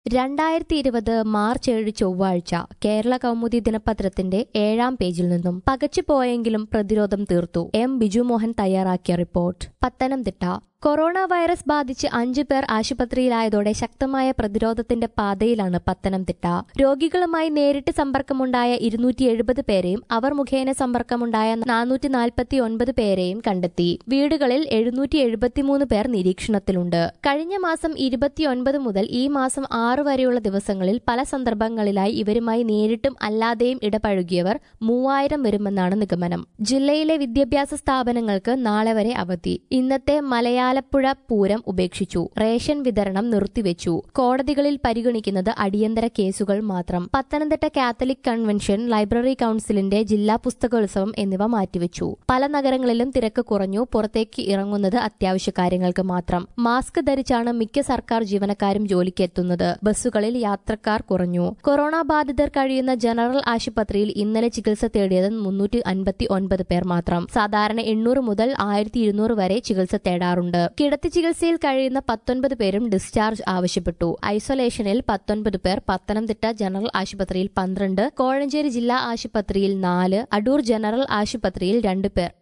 രണ്ടായിരത്തി ഇരുപത് മാർച്ച് ഏഴ് ചൊവ്വാഴ്ച കേരള കൗമുദി ദിനപത്രത്തിന്റെ ഏഴാം പേജിൽ നിന്നും പകച്ചുപോയെങ്കിലും പ്രതിരോധം തീർത്തു എം ബിജുമോഹൻ തയ്യാറാക്കിയ റിപ്പോർട്ട് പത്തനംതിട്ട കൊറോണ വൈറസ് ബാധിച്ച് അഞ്ചു പേർ ആശുപത്രിയിലായതോടെ ശക്തമായ പ്രതിരോധത്തിന്റെ പാതയിലാണ് പത്തനംതിട്ട രോഗികളുമായി നേരിട്ട് സമ്പർക്കമുണ്ടായ ഇരുന്നൂറ്റി എഴുപത് പേരെയും അവർ മുഖേന സമ്പർക്കമുണ്ടായ നാനൂറ്റി നാൽപ്പത്തി ഒൻപത് പേരെയും കണ്ടെത്തി വീടുകളിൽ എഴുന്നൂറ്റി എഴുപത്തിമൂന്ന് പേർ നിരീക്ഷണത്തിലുണ്ട് കഴിഞ്ഞ മാസം ഇരുപത്തിയൊൻപത് മുതൽ ഈ മാസം ആറ് വരെയുള്ള ദിവസങ്ങളിൽ പല സന്ദർഭങ്ങളിലായി ഇവരുമായി നേരിട്ടും അല്ലാതെയും ഇടപഴകിയവർ മൂവായിരം വരുമെന്നാണ് നിഗമനം ജില്ലയിലെ വിദ്യാഭ്യാസ സ്ഥാപനങ്ങൾക്ക് നാളെ വരെ അവധി ഇന്നത്തെ മലയാലപ്പുഴ പൂരം ഉപേക്ഷിച്ചു റേഷൻ വിതരണം നിർത്തിവെച്ചു കോടതികളിൽ പരിഗണിക്കുന്നത് അടിയന്തര കേസുകൾ മാത്രം പത്തനംതിട്ട കാത്തലിക് കൺവെൻഷൻ ലൈബ്രറി കൌൺസിലിന്റെ ജില്ലാ പുസ്തകോത്സവം എന്നിവ മാറ്റിവെച്ചു പല നഗരങ്ങളിലും തിരക്ക് കുറഞ്ഞു പുറത്തേക്ക് ഇറങ്ങുന്നത് അത്യാവശ്യ കാര്യങ്ങൾക്ക് മാത്രം മാസ്ക് ധരിച്ചാണ് മിക്ക സർക്കാർ ജീവനക്കാരും ജോലിക്ക് എത്തുന്നത് ബസ്സുകളിൽ യാത്രക്കാർ കുറഞ്ഞു കൊറോണ ബാധിതർ കഴിയുന്ന ജനറൽ ആശുപത്രിയിൽ ഇന്നലെ ചികിത്സ തേടിയത് മുന്നൂറ്റി അൻപത്തി ഒൻപത് പേർ മാത്രം സാധാരണ എണ്ണൂറ് മുതൽ ആയിരത്തി ഇരുന്നൂറ് വരെ ചികിത്സ തേടാറുണ്ട് കിടത്തി ചികിത്സയിൽ കഴിയുന്ന പത്തൊൻപത് പേരും ഡിസ്ചാർജ് ആവശ്യപ്പെട്ടു ഐസൊലേഷനിൽ പത്തൊൻപത് പേർ പത്തനംതിട്ട ജനറൽ ആശുപത്രിയിൽ പന്ത്രണ്ട് കോഴഞ്ചേരി ജില്ലാ ആശുപത്രിയിൽ നാല് അടൂർ ജനറൽ ആശുപത്രിയിൽ രണ്ട് പേർ